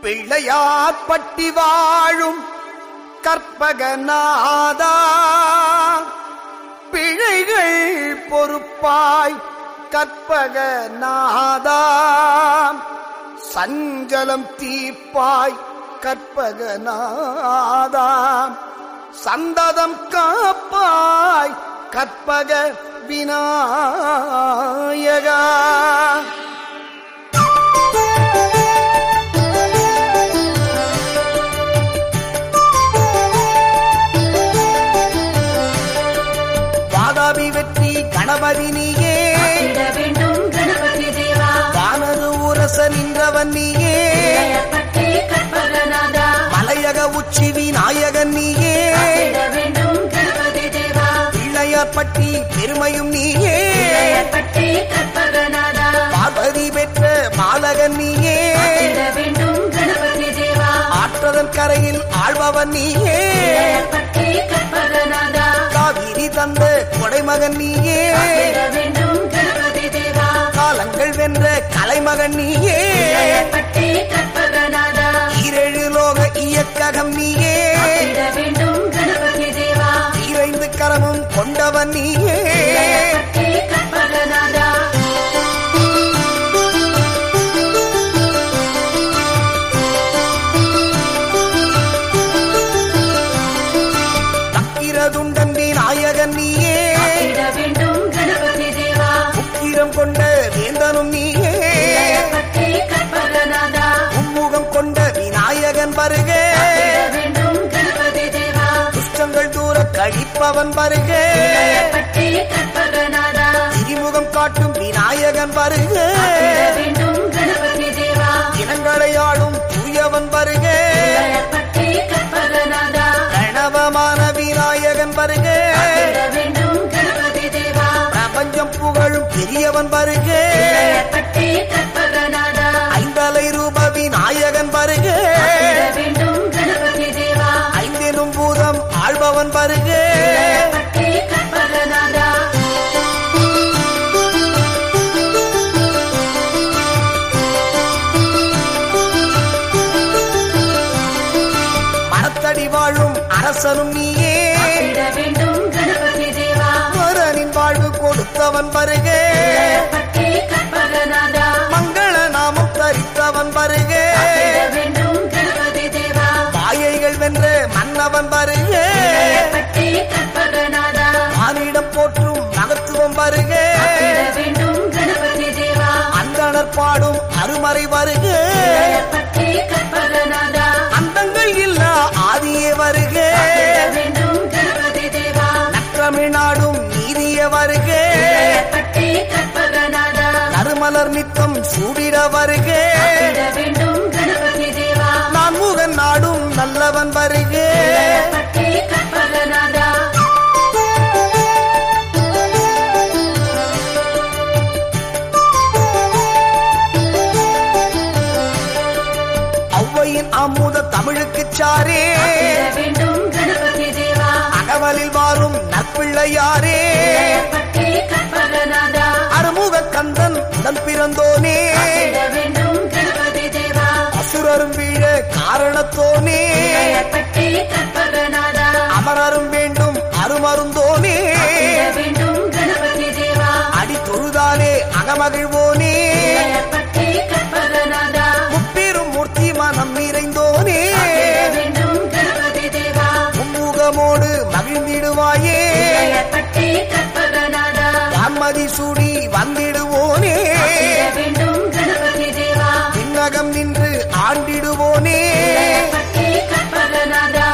பிள்ளையார் பட்டி வாழும் கற்பகநாதா பிழைகள் பொறுப்பாய் கற்பகநாதா சஞ்சலம் தீப்பாய் கற்பகநாதா சந்ததம் காப்பாய் கற்பக விநாயகா வாதாபி வெற்றி கணபதி நீயே விட வேண்டும் கணபதி தேவா வானது உரச நின்றவன் நீயே பட்டி கற்பகநாதா மலையக உச்சி விநாயகன் நீயே விட வேண்டும் கணபதி தேவா பிள்ளையார்பட்டி பெருமையும் நீயே பட்டி கற்பகநாதா பார்வதி பெற்ற பாலகன் நீயே விட வேண்டும் கணபதி தேவா ஆற்றதன் கரையில் ஆழ்பவன் நீயே பட்டி கற்பகநாதா காவிரி தந்த கொடைமகன் நீயே விட வேண்டும் கணபதி தேவா காலங்கள் வென்ற கலைமகன் நீயே பட்டி கற்பகநாதா ஈரேழு லோக இயக்ககம் நீயே விட வேண்டும் கணபதி தேவா இறைந்து கரமும் கொண்டவன் நீயே பட்டி கற்பகநாதா தக்கிரதுண்டன் விநாயகன் நீயே விட வேண்டும் கணபதி தேவா உக்கிரம் கொண்ட வேந்தனும் நீயே பட்டி கற்பகநாதா உம்முகம் கொண்ட விநாயகன் வருக விட வேண்டும் கணபதி தேவா துஷ்டங்கள் தூர கழிப்பவன் வருக பட்டி கற்பகநாதா திரிமுகம் காட்டும் விநாயகன் வருக விட வேண்டும் கணபதி தேவா இனங்களை ஆளும் தூயவன் வருக பட்டி கற்பகநாதா கணவமான விநாயகன் வருக விட வேண்டும் கணபதி தேவா பிரபஞ்சம் புகழும் பெரியவன் வருக பட்டி கற்பகநாதா ஐந்தலை ரூப விநாயகன் வருக விட வேண்டும் கணபதி தேவா ஐந்தெனும் பூதம் ஆள்பவன் வருக பட்டி கற்பகநாதா மரத்தடி வாழும் அரசனும் நீயே விட வேண்டும் கணபதி தேவா மரனின் வாழ்வு கொடுத்தவன் வருக பட்டி கற்பகநாதா மங்கள நாமம் தரித்தவன் வருக விட வேண்டும் கணபதி தேவா மாயைகள் வென்ற மன்னவன் வருக பட்டி கற்பகநாதா மானிடம் போற்றும் மகத்துவம் வருக விட வேண்டும் கணபதி தேவா அந்தணர் பாடும் அருமறை வருக பட்டி கற்பகநாதா அந்தங்கள் இல்லா ஆதியே வருக விட வேண்டும் கணபதி தேவா தமிழ்நாடும் நீதிய வருக பட்டி கற்பகநாதா நறுமலர் நித்தம் சூடிட வருக விட வேண்டும் கணபதி தேவா நான் முகன் நாடும் நல்லவன் வருக பட்டி கற்பகநாதா ஔவையின் அமுத தமிழுக்குச் சாரே விட வேண்டும் கணபதி தேவா அகவலில் வாரும் நற்பிள்ளையாரே பட்டி கற்பகநாதா அருமுக கந்தன் உடன் பிறந்தோனே விட வேண்டும் கணபதி தேவா அசுரரும் வீழ காரணத்தோனே பட்டி கற்பகநாதா அமரரும் வேண்டும் அருமருந்தோனே விட வேண்டும் கணபதி தேவா அடி தொழுதாலே அகமகிழ்வோனே பட்டி கற்பகநாதா முப்பெரும் மூர்த்தி மனம் நிறைந்தோனே விட வேண்டும் கணபதி தேவா மும்முகமோடு மகிழ்ந்திடுவாயே பட்டி கற்பகநாதா வான்மதி சூடி வந்திடுவோனே விட வேண்டும் கணபதி தேவா விண்ணகம் நின்று ஆண்டிடுவோனே பட்டி கற்பகநாதா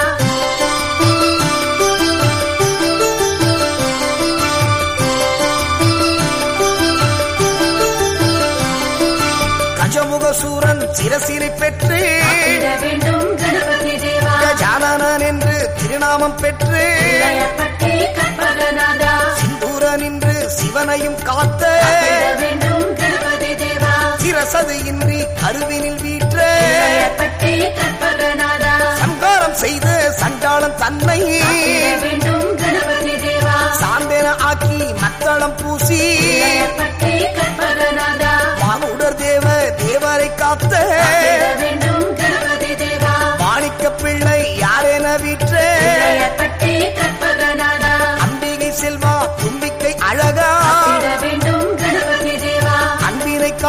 கஜமுக சூரன் சிரசினை பெற்று விட வேண்டும் கணபதி தேவா கஜானனன் என்று திருநாமம் பெற்று பட்டி கற்பகநாதா சிந்தூரன் என்று சிவனையும் காத்த விட வேண்டும் கணபதி தேவா சிரசது இன்றி கருவினில் வீற்ற பட்டி கற்பகநாதா சங்காரம் செய்த சண்டாளன் தன்னை விட வேண்டும் கணபதி தேவா சாந்தென ஆக்கி மத்தளம் பூசி பட்டி கற்பகநாதா மானுடர் தேவ தேவரை காத்த விட வேண்டும் கணபதி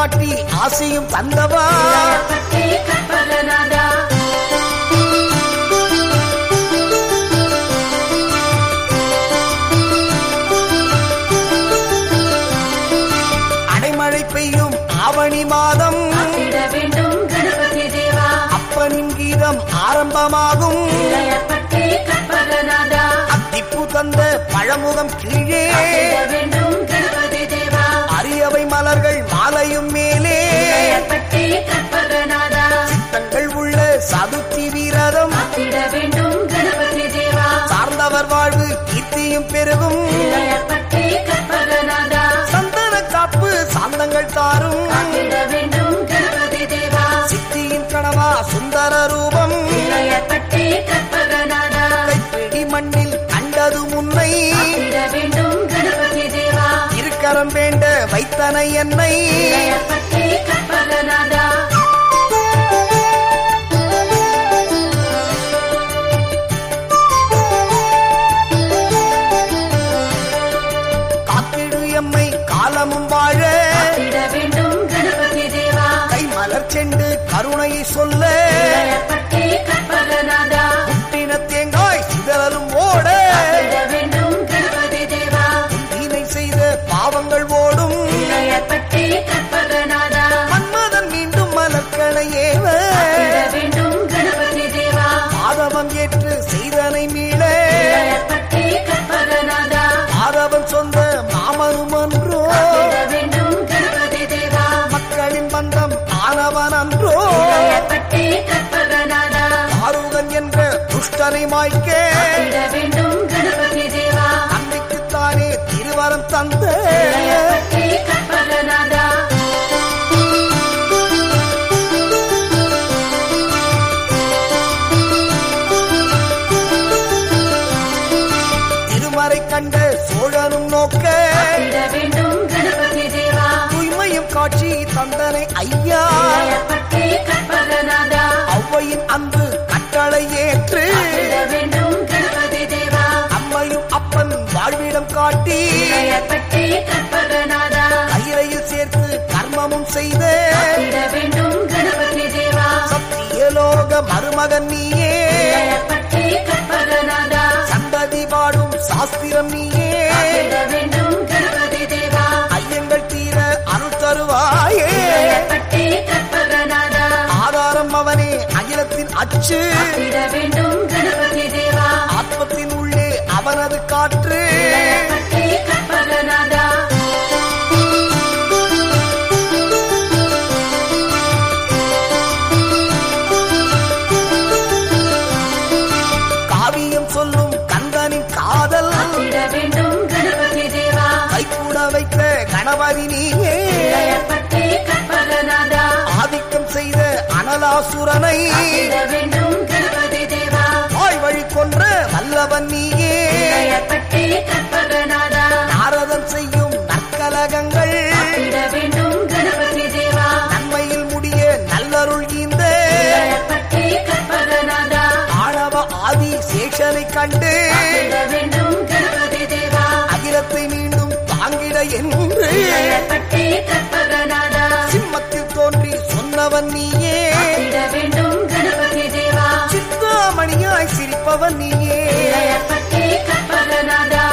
காட்டி ஆசையும் தந்தவா பட்டி கற்பகநாதா அடைமழை பெய்யும் ஆவணி மாதம் காத்திட வேண்டும் கணபதி தேவா அப்பனின் கீதம் ஆரம்பமாகும் பட்டி கற்பகநாதா அத்திப்பு தந்த பழமுகம் கீழே காத்திட வேண்டும் கணபதி தேவா அரியவை மலர்கள் மாலையும் மேலே பட்டி கற்பகநாதா தங்கள் உள்ள சதுர்த்தி வீரதம் காத்திட வேண்டும் கணபதி தேவா சார்ந்தவர் வாழ்வு கீர்த்தியும் பெருகும் பட்டி கற்பகநாதா சந்தன காப்பு சாந்தங்கள் தாரும் காத்திட வேண்டும் கணபதி தேவா சித்தியின் கனவா சுந்தர ரூபம் பட்டி கற்பகநாதா கைப்பிடி மண்ணில் கண்டது முன்னை காத்திட வேண்டும் கணபதி தேவா இருக்கரம் வேண்ட வைத்தனை என்னை பட்டி கற்பகநாதா காத்திடு எம்மை காலமும் வாழ காத்திட வேண்டும் கணபதி தேவா கை மலர் செண்டு கருணையை சொல்ல பட்டி கற்பகநாதா புட்டின தேங்காய் சிதறலும் ஓட காத்திட வேண்டும் கணபதி தேவா தீனை செய்த பாவங்கள் ஓடும் பட்டி கற்பகநாதா மன்மதன் மீண்டும் மலர்களை ஏவ காத்திட வேண்டும் கணபதி தேவா மாதவம் ஏற்று செய்தனை மீள பட்டி கற்பகநாதா மாதவன் சொந்த மாமனும் அன்றோ காத்திட வேண்டும் கணபதி தேவா மக்களின் பந்தம் ஆனவன் அன்றோ பட்டி கற்பகநாதா ஆருகன் என்ற துஷ்டனை மாய்க்க காத்திட வேண்டும் கணபதி தேவா அன்னைக்குத்தானே திருவரம் தந்த பட்டி கற்பகநாதா திருமறை கண்ட சோழனும் நோக்க காத்திட வேண்டும் கணபதி தேவா தூய்மையும் காட்சி தந்தனை ஐயா பட்டி கற்பகநாதா ஔவையின் அன்பு கட்டளை ஏற்று காத்திட வேண்டும் கணபதி தேவா அம்மையும் அப்பன் வாழ்விடம் காட்டி பட்டி கற்பகநாதா கையிலையில் சேர்த்து கர்மமும் செய்த காத்திட வேண்டும் கணபதி தேவா சத்தியலோக மருமகன் நீயே பட்டி கற்பகநாதா சந்ததி பாடும் சாஸ்திரம் நீயே காத்திட வேண்டும் கணபதி தேவா ஐயங்கள் தீர அருள் தருவாயே பட்டி கற்பகநாதா ஆதாரம் அவனே அகிலத்தின் அச்சு காத்திட வேண்டும் கணபதி தேவா ஆத்மத்தின் உள்ளே அவனது காற்று பட்டி கற்பகநாதா காவியம் சொல்லும் கந்தனின் காதல் காத்திட வேண்டும் கணபதி தேவா கைகூட வைத்த கணபதி நீயே பட்டி கற்பகநாதா ஆதிக்கம் செய்த அனலாசுரனை காத்திட வேண்டும் கணபதி தேவா தாய் வழி கொன்ற வல்லவன் நீயே பட்டி கற்பகநாதா நாரதன் செய்யும் நற்கலகங்கள் காத்திட வேண்டும் கணபதி தேவா நன்மையில் முடிய நல்லருள் ஈந்த பட்டி கற்பகநாதா ஆணவ ஆதி சேஷனை கண்டு காத்திட வேண்டும் கணபதி தேவா அகிலத்தை மீண்டும் தாங்கிட என்று பட்டி கற்பகநாதா சிம்மத்தில் தோன்றி சொன்னவன் நீயே காத்திட வேண்டும் கணபதி தேவா சித்தாமணியாய் சிரிப்பவன் நீயே பட்டி கற்பகநாதா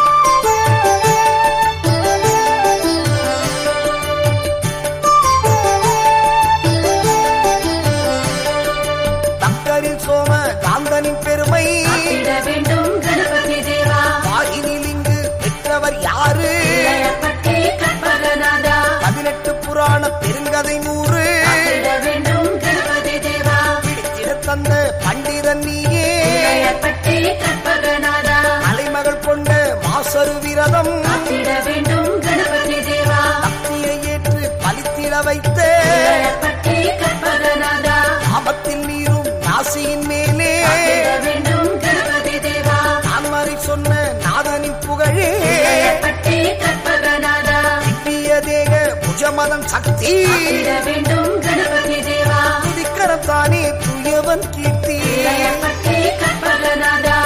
தக்கரில் சோம காந்தனின் பெருமை காத்திட வேண்டும் கணபதி தேவா வாயினில் இங்கு பெற்றவர் யாரு பட்டி கற்பகநாதா பதினெட்டு புராண பெருங்கதை நூறு காத்திட வேண்டும் கணபதி தேவா பிடித்திட தந்த பண்டிதன் நீயே பட்டி கற்பகநாதா அலைமகள் கொண்ட மாசரு விரதம் காத்திட வேண்டும் கணபதி தேவா பக்தியை ஏற்று பலித்திட வைத்த பட்டி கற்பகநாதா ஆபத்தில் நீரும் நாசியின் மேலே காத்திட வேண்டும் கணபதி தேவா தான்மறை சொன்ன நாதனின் புகழே பட்டி கற்பகநாதா திவ்ய தேக புஜமதம் சக்தி காத்திட வேண்டும் கணபதி தேவா துதிக்கரம் தானே துயவன் கீர்த்தி இளைய பட்டி கற்பகநாதா.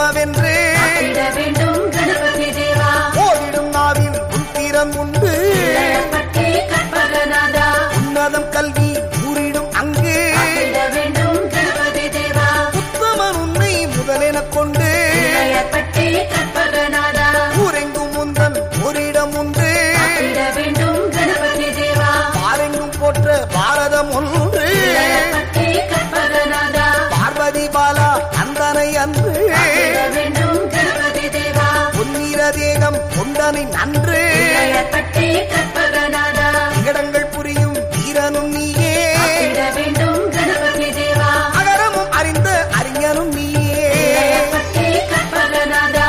ஓமவென்று காத்திட வேண்டும் கணபதி தேவா ஓடிடும் நாவில் உத்திரம் உண்டு இளையப்பட்டி கற்பகநாதா உன்னதம் கல்வி கூறிடும் அங்கு காத்திட வேண்டும் கணபதி தேவா உத்தமன் உன்னை முதலெனக் கொண்டு இளையப்பட்டி கற்பகநாதா ஊரெங்கும் முந்தன் ஓரிடம் உண்டு காத்திட வேண்டும் கணபதி தேவா பாரெங்கும் போற்ற பாரதம் ஒன்று இளையப்பட்டி கற்பகநாதா பார்வதி பாலா அந்தனை அன்று காத்திட வேண்டும் கணபதி தேவா பொன்னிற தேகம் கொண்டனை நன்று இளையப்பட்டி கற்பகநாதா இடங்கள் புரியும் வீரனும் நீயே காத்திட வேண்டும் கணபதி தேவா அகரமும் அறிந்த அறிஞனும் நீயே இளையப்பட்டி கற்பகநாதா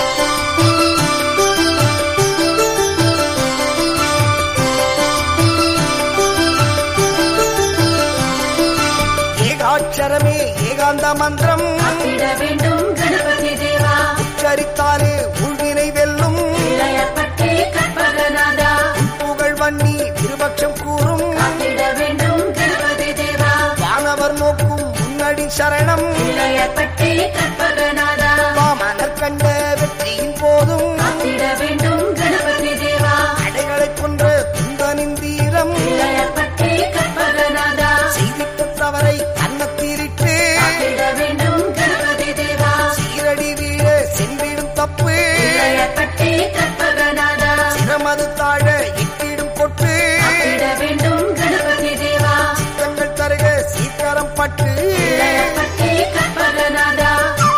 ஏகாட்சரமே ஏகாந்த மந்திரம் காத்திட வேண்டும் கணபதி தேவா உச்சரித்தாலே உள்வினை வெல்லும் இளையப்பட்டி கற்பகநாதா புகழ் வன்னி திருபட்சம் கூறும் காத்திட வேண்டும் கணபதி தேவா வானவர் நோக்கும் முன்னடி சரணம் இளையப்பட்டி கற்பகநாதா வாமனர் கண்ட வெற்றியின் போதும் காத்திட வேண்டும் கணபதி தேவா அடைகளை கொன்ற துந்தனின் தீரம் இளையப்பட்டி கற்பகநாதா செய்திட்ட தவறை கண்ணத்தீரிட்டு காத்திட வேண்டும் கணபதி தேவா சீரடி வீழ சென்றிடும் தப்பு இளையப்பட்டி கற்பகநாதா சிரமது தாழ இட்டிடும் கொட்டு காத்திட வேண்டும் கணபதி தேவா தங்கள் தருக சீக்கிரம் பட்டு இளையப்பட்டி கற்பகநாதா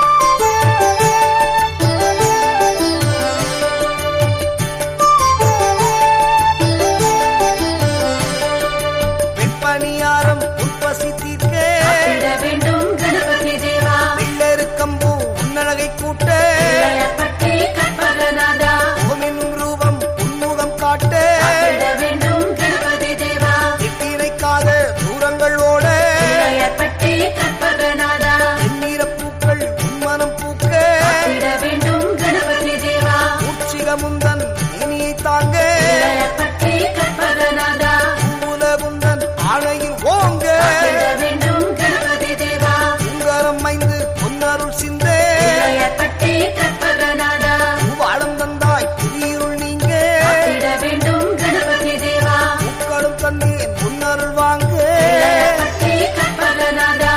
வெப்பணியாரம் உற்பசி தீர்க்க காத்திட வேண்டும் கணபதி தேவா வெள்ளரு கம்பு உன்னழகை கூட்ட இளையப்பட்டி கற்பகநாதா ஓமென் ரூபம் உன்முகம் காட்ட காத்திட வேண்டும் கணபதி தேவா எட்டினைக்காத தூரங்கள் ஓட இளையப்பட்டி கற்பகநாதா எண்ணீர பூக்கள் உன்மனம் பூக்க காத்திட வேண்டும் கணபதி தேவா உச்சிகமுந்தன் இனியை தாங்க இளையப்பட்டி கற்பகநாதா உலகுந்தன் ஆணையில் ஓங்க காத்திட வேண்டும் கணபதி தேவா உங்கரம் மைந்து பொன்னருள் சிந்தே இளையப்பட்டி கற்பகநாதா வாழம் தந்தாய் புதியிருள் நீங்க காத்திட வேண்டும் கணபதி தேவா பூக்களும் தந்தேன் பொன்னருள் வாங்க இளையப்பட்டி கற்பகநாதா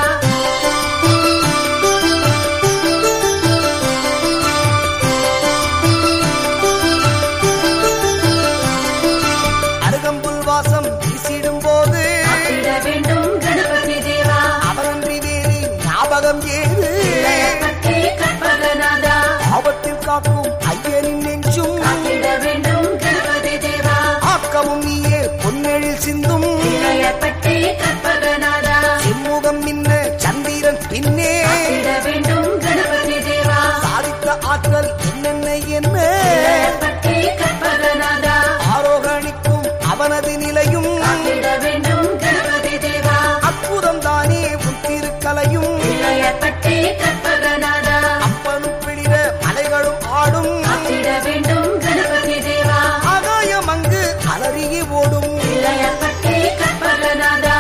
அருகம்புல் வாசம் வீசிடும் போது காத்திட வேண்டும் கணபதி தேவா அவரன்றி வேறு ஞாபகம் ஏது இளையப்பட்டி கற்பகநாதா ஆபத்தில் காக்கும் ஐயனின் நெஞ்சும் காத்திட வேண்டும் கணபதி தேவா ஆக்கமும் நீயே பொன்னெழில் சிந்தும் இளையப்பட்டி கற்பகநாதா செம்முகம் மின்ன சந்திரன் பின்னே காத்திட வேண்டும் கணபதி தேவா சாதித்த ஆற்றல் என்னென்ன என்ன இளையப்பட்டி கற்பகநாதா ஆரோகணிக்கும் அவனது நிலையும் காத்திட வேண்டும் கணபதி தேவா அற்புதம் தானே உன் திருக்கலையும் இளையப்பட்டி கற்பகநாதா அப்பனும் பிடிர மலைகளும் ஆடும் காத்திட வேண்டும் கணபதி தேவா ஆகாயம் அங்கு அலறியே ஓடும் இளையப்பட்டி கற்பகநாதா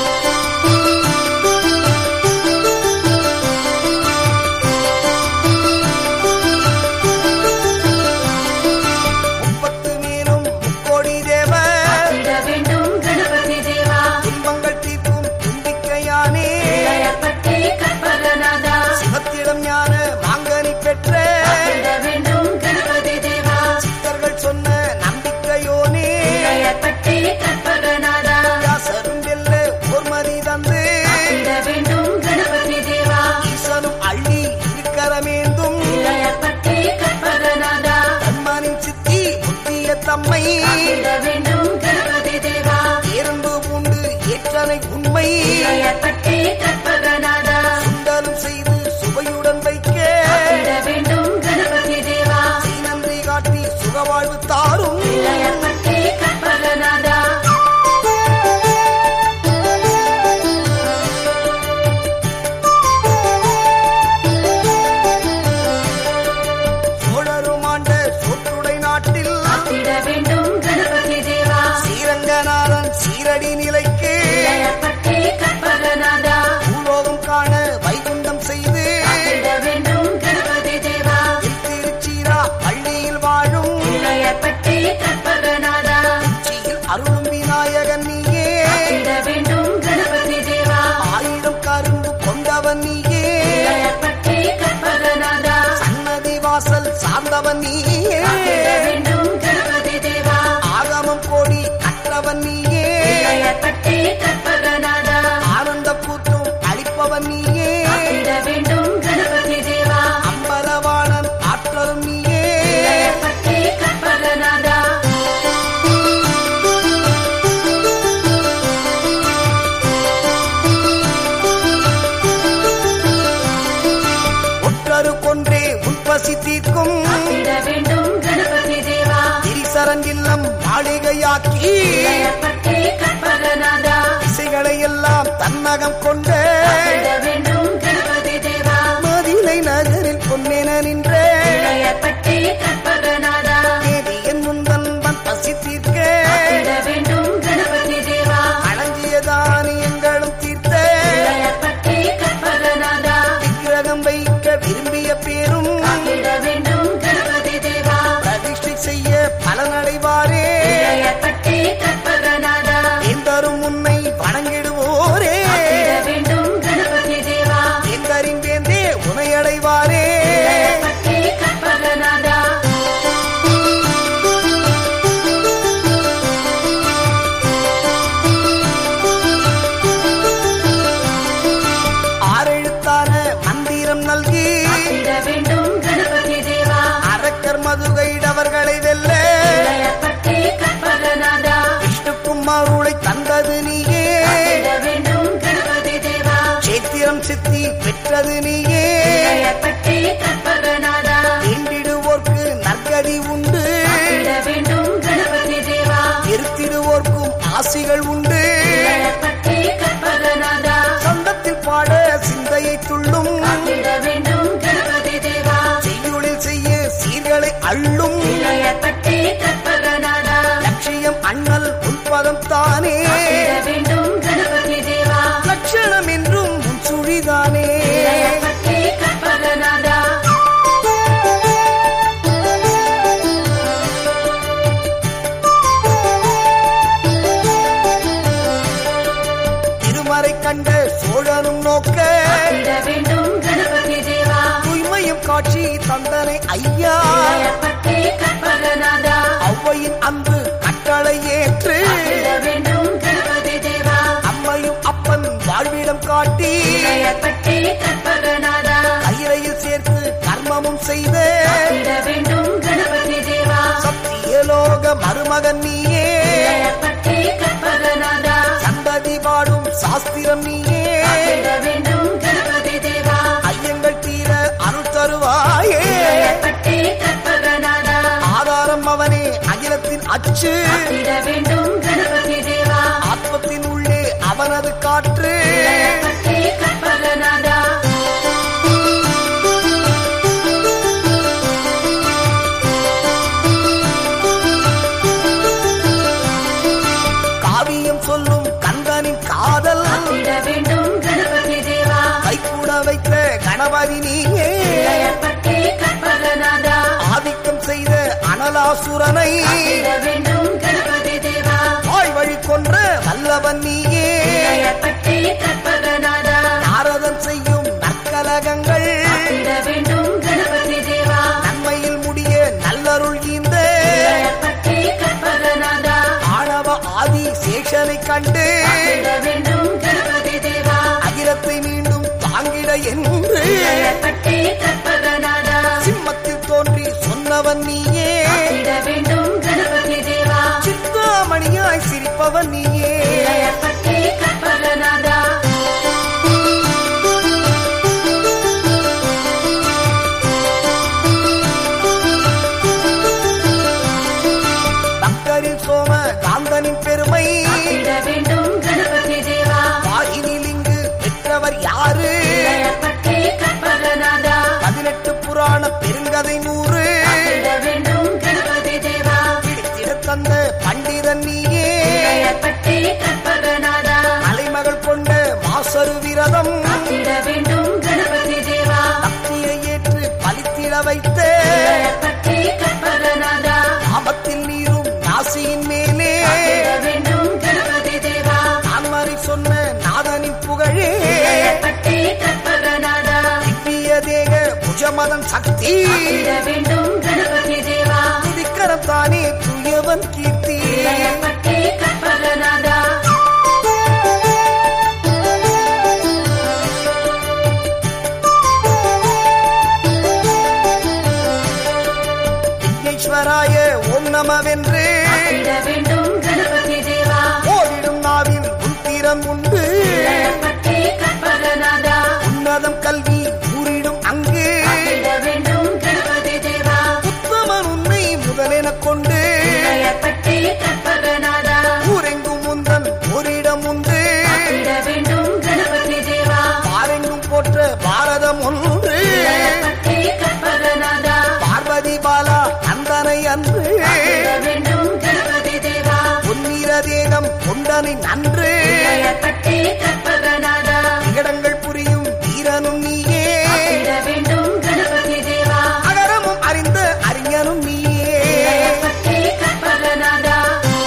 முப்பத்து மேலும் முக்கோடி தேவ காத்திட வேண்டும் கணபதி தேவா துன்பங்கள் தீர்க்கும் தும்பிக்கையானே இளையப்பட்டி கற்பகநாதா சிவத்திடம் ஞான மாங்கனி பெற்ற காத்திட வேண்டும் கணபதி தேவா சித்தர்கள் சொன்ன நம்பிக்கையோனே இளையப்பட்டி கற்பகநாதா வியாசரும் வெல்ல ஒருமதி தந்து காத்திட வேண்டும் கணபதி தேவா ஈசனும் அள்ளி இருக்கரமேந்தும் இளையப்பட்டி கற்பகநாதா தன்மனின் சித்தி முத்திய தம்மை காத்திட வேண்டும் கணபதி தேவா எறும்பு பூண்டு ஏற்றனை உண்மை இளையப்பட்டி கற்பகநாதா சுண்டலும் செய்து சுவையுடன் வைக்க காத்திட வேண்டும் கணபதி தேவா நன்றி காட்டி சுகவாழ்வு தாரும் இளையப்பட்டி கற்பகநாதா சோழரும் ஆண்ட சொற்றுடை நாட்டில் காத்திட வேண்டும் கணபதி தேவா ஸ்ரீரங்கநாதன் சீரடி நிலைக்கு இளையப்பட்டி கற்பகநாதா பூலோகம் காண காத்தவன் நீயே காத்திட வேண்டும் கணபதி தேவா ஆகமம் கோடி கற்றவன் நீயே இளையப்பட்டி கற்பகநாதா ஆனந்த கூத்தும் அளிப்பவன் நீயே காத்திட வேண்டும் கணபதி தேவா அம்பலவாணன் ஆற்றலும் நீயே இளையப்பட்டி கற்பகநாதா ஒற்றரு கொன்றே உட்பசி தீர்க்கும் காத்திட வேண்டும் கணபதி தேவா திரிசரன் இல்லம் மாளிகையாக்கி இளையப்பட்டி கற்பகநாதா இசைகளை எல்லாம் தன்னகம் கொண்ட காத்திட வேண்டும் கணபதி தேவா மதிலை நகரில் பொன்னென நின்ற இளையப்பட்டி கற்பகநாதா தேதியன் முந்தன் வன் பசி தீர்க்க காத்திட வேண்டும் கணபதி தேவா அழங்கிய தானியங்களும் தீர்த்த இளையப்பட்டி கற்பகநாதா விக்கிரகம் வைக்க விரும்பிய பேரும் காத்திட வேண்டும் கணபதி தேவா பிரதிஷ்டை செய்ய பலனடைவாரே இளையப்பட்டி கற்பகநாதா எந்தரும் உன்னை வணங்கிடுவோரே காத்திட வேண்டும் கணபதி தேவா எந்தரின் வேந்தே உனையடைவாரே இளையப்பட்டி கற்பகநாதா ஆறெழுத்தான மந்திரம் நல்கி காத்திட வேண்டும் கணபதி தேவா அரக்கர் மதுகைடவர்களை வெல்ல இளையப்பட்டி கற்பகநாதா விஷ்ணுக்கும் அருளை தந்தது நீயே காத்திட வேண்டும் கணபதி தேவா சேத்திரம் சித்தி பெற்றது நீயே இளையப்பட்டி கற்பகநாதா வேண்டிடுவோர்க்கு நற்கதி உண்டு காத்திட வேண்டும் கணபதி தேவா இருத்திடுவோர்க்கும் ஆசிகள் உண்டு இளையப்பட்டி கற்பகநாதா சொந்தத்தில் பாட சிந்தையை துள்ளும் காத்திட வேண்டும் கணபதி தேவா செய்யுளில் செய்ய சீர்களை அள்ளும் இளையப்பட்டி கற்பகநாதா லட்சியம் அண்ணல் உட்பதம் தானே காத்திட வேண்டும் கணபதி தேவா லட்சணம் என்றும் உன் சுழிதானே இளையப்பட்டி கற்பகநாதா திருமறை கண்ட சோழனும் நோக்க காத்திட வேண்டும் கணபதி தேவா தூய்மையும் காட்சி தந்தனை ஐயா இளையப்பட்டி கற்பகநாதா ஔவையின் அன்பு கட்டளை ஏற்று காத்திட வேண்டும் கணபதி தேவா அம்மையும் அப்பன் வாழ்விடம் காட்டி இளையப்பட்டி கற்பகநாதா கையிலையில் சேர்த்து கர்மமும் செய்த காத்திட வேண்டும் கணபதி தேவா சத்தியலோக மருமகன் நீயே இளையப்பட்டி கற்பகநாதா சந்ததி பாடும் சாஸ்திரம் நீயே காத்திட வேண்டும் கணபதி தேவா ஐயங்கள் தீர அருள் தருவாயே இளையப்பட்டி கற்பகநாதா ஆதாரம் அவனே அகிலத்தின் அச்சு காத்திட வேண்டும் கணபதி தேவா ஆத்மத்தின் உள்ளே அவனது காற்று இளையப்பட்டி கற்பகநாதா காவியம் சொல்லும் கந்தனின் காதல் காத்திட வேண்டும் கணபதி தேவா கைகூட வைத்த கணபதி நீயே இளையப்பட்டி கற்பகநாதா ஆதிக்கம் செய்த அனலாசுரனை காத்திட வேண்டும் கணபதி தேவா தாய் வழி கொன்ற வல்லவன் நீயே இளையப்பட்டி கற்பகநாதா நாரதன் செய்யும் நற்கலகங்கள் காத்திட வேண்டும் கணபதி தேவா நன்மையில் முடிய நல்லருள் ஈந்த இளையப்பட்டி கற்பகநாதா ஆணவ ஆதி சேஷனை கண்டு காத்திட வேண்டும் கணபதி தேவா அகிலத்தை மீண்டும் தாங்கிட என்று இளையப்பட்டி கற்பகநாதா சிம்மத்தில் தோன்றி சொன்னவன் நீயே காத்திட வேண்டும் கணபதி தேவா சித்தாமணியாய் சிரிப்பவன் நீயே இளையப்பட்டி கற்பகநாதா பக்தரின் சோம காந்தனின் பெருமை காத்திட வேண்டும் கணபதி தேவா வாயினில் இங்கு பெற்றவர் யாரு இளையப்பட்டி கற்பகநாதா பதினெட்டு புராண பெருங்கதை நூறு காத்திட வேண்டும் கணபதி தேவா பிடித்திட தந்த பண்டிதன் நீயே இளையப்பட்டி கற்பகநாதா மலைமகள் கொண்ட மாசரு விரதம் காத்திட வேண்டும் கணபதி தேவா பக்தியை ஏற்று பலித்திட வைத்த இளையப்பட்டி கற்பகநாதா ஆபத்தில் நீரும் நாசியின் மேலே காத்திட வேண்டும் கணபதி தேவா தான்மறை சொன்ன நாதனின் புகழே இளையப்பட்டி கற்பகநாதா திவ்ய தேக புஜமதம் சக்தி காத்திட வேண்டும் கணபதி நகரம் தானே துயவன் கீர்த்தி இளையப்பட்டி கற்பகநாதா விக்னேஸ்வராய ஓம் நமவென்று விட வேண்டும் கணபதி தேவா ஓடிடும் நாவில் உத்திரம் உண்டு இளையப்பட்டி கற்பகநாதா உன்னதம் கல்வி கூறிடும் அங்கு விட வேண்டும் கணபதி தேவா உத்தமன் உன்னை முதலெனக் கொண்டு இளையப்பட்டி கற்பகநாதா ஊரெங்கும் முந்தன் ஓரிடம் உண்டு விட வேண்டும் கணபதி தேவா பாரெங்கும் போற்ற பாரதம் ஒன்று இளையப்பட்டி கற்பகநாதா பார்வதி பாலா அந்தனை அன்று விட வேண்டும் கணபதி தேவா பொன்னிற தேகம் கொண்டனை நன்று இளையப்பட்டி கற்பகநாதா விகடங்கள் புரியும் வீரனும் நீயே விட வேண்டும் கணபதி தேவா அகரமும் அறிந்த அறிஞனும் நீயே இளையப்பட்டி கற்பகநாதா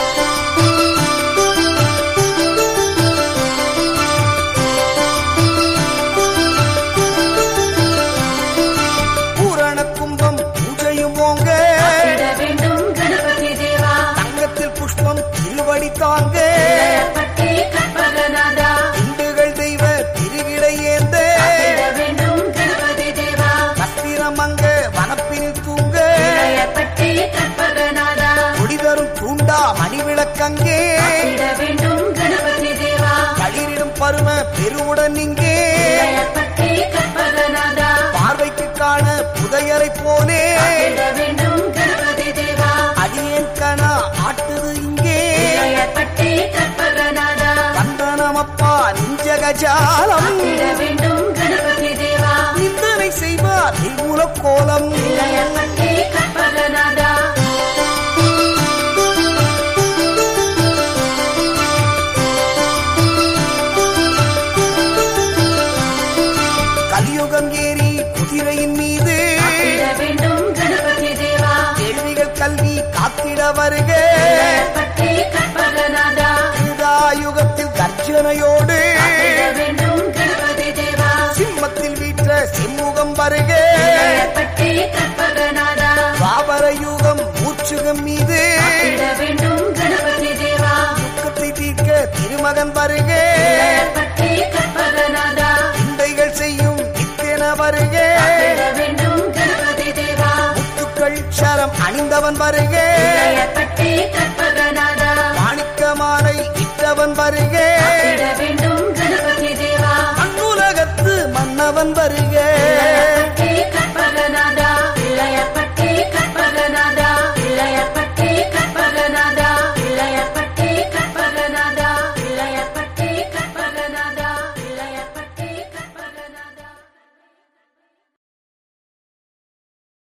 பூரண கும்பம் பூஜையும் ஓங்க விட வேண்டும் கணபதி தேவா தங்கத்தில் புஷ்பம் திருவடி தாங்க இளையப்பட்டி கற்பகநாதா இண்டுகள் தெய்வ திருவிடை ஏந்த விட வேண்டும் கணபதி தேவா கத்திரமங்க வனப்பினில் தூங்க இளையப்பட்டி கற்பகநாதா ஒளிதரும் தூண்டா மணிவிளக்கங்கே விட வேண்டும் கணபதி தேவா களிரிடும் பரும பெருவுடன் இங்கே இளையப்பட்டி கற்பகநாதா பார்வைக்கு காண புதையரை போலே விட வேண்டும் கணபதி தேவா அடியேன் கணா ஆட்டுது இங்கே இளையப்பட்டி கற்பகநாதா வந்தனமப்பா நிஞ்சகஜாலம் விட வேண்டும் கணபதி தேவா நிந்தனை செய்வார் நிர்மூல கோலம் இளையப்பட்டி கற்பகநாதா கலியுகம் ஏறி குதிரையின் மீது விட வேண்டும் கணபதி தேவா கேள்விகள் கல்வி காத்திட வருக இளையப்பட்டி கற்பகநாதா யுகத்தில் கர்ஜனையோடு விட வேண்டும் கணபதி தேவா சிம்மத்தில் வீற்ற சிம்முகம் வருக இளையப்பட்டி கற்பகநாதா பாபர யுகம் மூச்சுகம் மீது விட வேண்டும் கணபதி தேவா துக்கத்தை தீர்க்க திருமகன் வருக இளையப்பட்டி கற்பகநாதா இண்டைகள் செய்யும் இத்தென வருக விட வேண்டும் கணபதி தேவா முத்துக்கள் சரம் அணிந்தவன் வருக இளையப்பட்டி